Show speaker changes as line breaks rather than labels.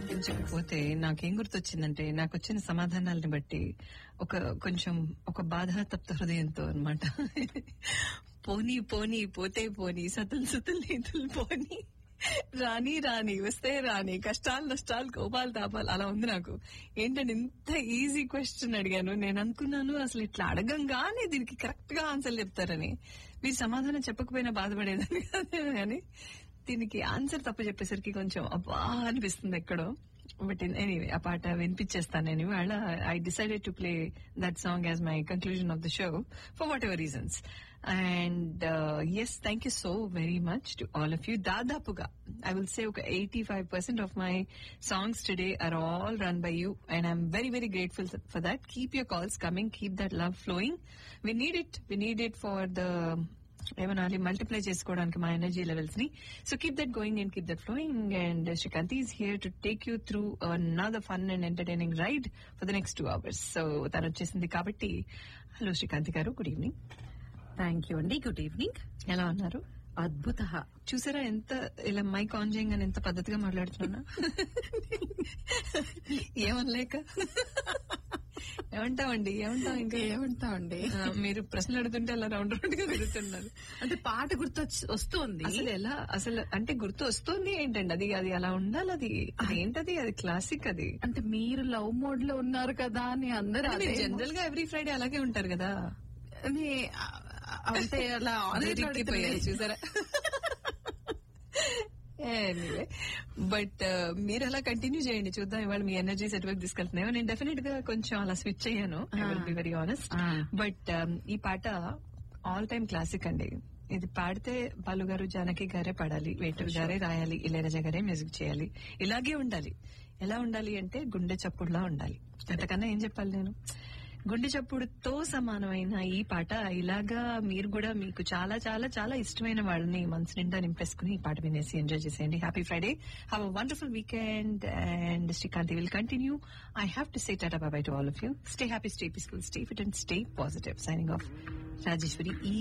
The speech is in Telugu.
వినిపించకపోతే నాకేం గుర్తొచ్చిందంటే నాకు వచ్చిన సమాధానాలని బట్టి ఒక కొంచెం ఒక బాధ తప్త హృదయంతో అన్నమాట పోనీ పోనీ పోతే పోనీ సతులు సుతులు నీతులు పోనీ రాని రాని వస్తే రాని కష్టాలు నష్టాలు కోపాలు తాపాలు అలా ఉంది నాకు ఏంటంటే ఇంత ఈజీ క్వశ్చన్ అడిగాను నేను అనుకున్నాను అసలు ఇట్లా అడగంగానే దీనికి కరెక్ట్ గా ఆన్సర్ చెప్తారని మీరు సమాధానం చెప్పకపోయినా బాధపడేదని కాదు కానీ దీనికి ఆన్సర్ తప్పు చెప్పేసరికి కొంచెం అబ్బా అనిపిస్తుంది ఎక్కడో బట్ ఎనీవే ఆ పాట వినిపించేస్తాను నేను ఇవాళ I decided to play that song as my conclusion of the show for whatever reasons and yes thank you so very much to all of you దాదాపుగా ఐ విల్ సే ఒక eighty five percent of my songs today are all run by you and I'm very very grateful for that keep your calls coming keep that love flowing we need it we need it for the ఏమనాలి మల్టిప్లై చేసుకోవడానికి మా ఎనర్జీ లెవెల్స్ ని so keep that going and keep that flowing and Srikanth is here to take you through another fun and entertaining ride for the next two hours so తను వచ్చేసింది కాబట్టి hello Srikanth garu good evening
thank you అండి గుడ్ ఈవినింగ్
ఎలా ఉన్నారు
అద్భుత
చూసారా ఎంత ఇలా మైక్ ఆన్ చేయగానే ఎంత పద్ధతిగా మాట్లాడుతున్నా ఏమనలేక ఏమంటామండి ఏమంటాం ఇంకా
ఏమంటామండి
ఆ, మీరు ప్రశ్నలు అడుగుతుంటే అలా రౌండ్ రౌండ్ గా తిరుగుతున్నారు
అంటే పాట గుర్తు వస్తుంది
అసలు ఎలా అసలు అంటే గుర్తు వస్తుంది ఏంటండి అది అది అలా ఉండాలి అది అది ఏంటది అది క్లాసిక్ అది
అంటే మీరు లవ్ మోడ్ లో ఉన్నారు కదా అని అందరూ అదే
జనరల్ గా ఎవ్రీ ఫ్రైడే అలాగే ఉంటారు కదా
అని, ఆ, అంటే అలా honest గా
ఇరిక్కిపోయారు
అడుగుతుంది.
చూసారా ఎనీవే బట్ మీరు అలా కంటిన్యూ చేయండి చూద్దాం ఇవాళ మీ ఎనర్జీస్ ఎటువైపు తీసుకెళ్తున్నాయో నేను డెఫినెట్ గా కొంచెం అలా స్విచ్ అయ్యాను I will be very honest
ah.
But ఈ పాట ఆల్ టైమ్ క్లాసిక్ అండి ఇది పాడితే బాలు గారు జానకి గారే పాడాలి వేటూరు గారే రాయాలి ఇళయరాజా గారే మ్యూజిక్ చేయాలి ఇలాగే ఉండాలి ఎలా ఉండాలి అంటే గుండె చప్పుడులా ఉండాలి అంతకన్నా ఏం చెప్పాలి నేను గుండె చప్పుడుతో సమానమైన ఈ పాట ఇలాగా మీరు కూడా మీకు చాలా చాలా చాలా ఇష్టమైన వాళ్ళని మనసు నిండా నింపేసుకుని ఈ పాట వినేసి ఎంజాయ్ చేసేయండి happy Friday have a wonderful weekend and Srikanth will continue I have to say tata bye to all of you stay happy stay peaceful stay fit and stay positive signing off Rajeshwari ఈ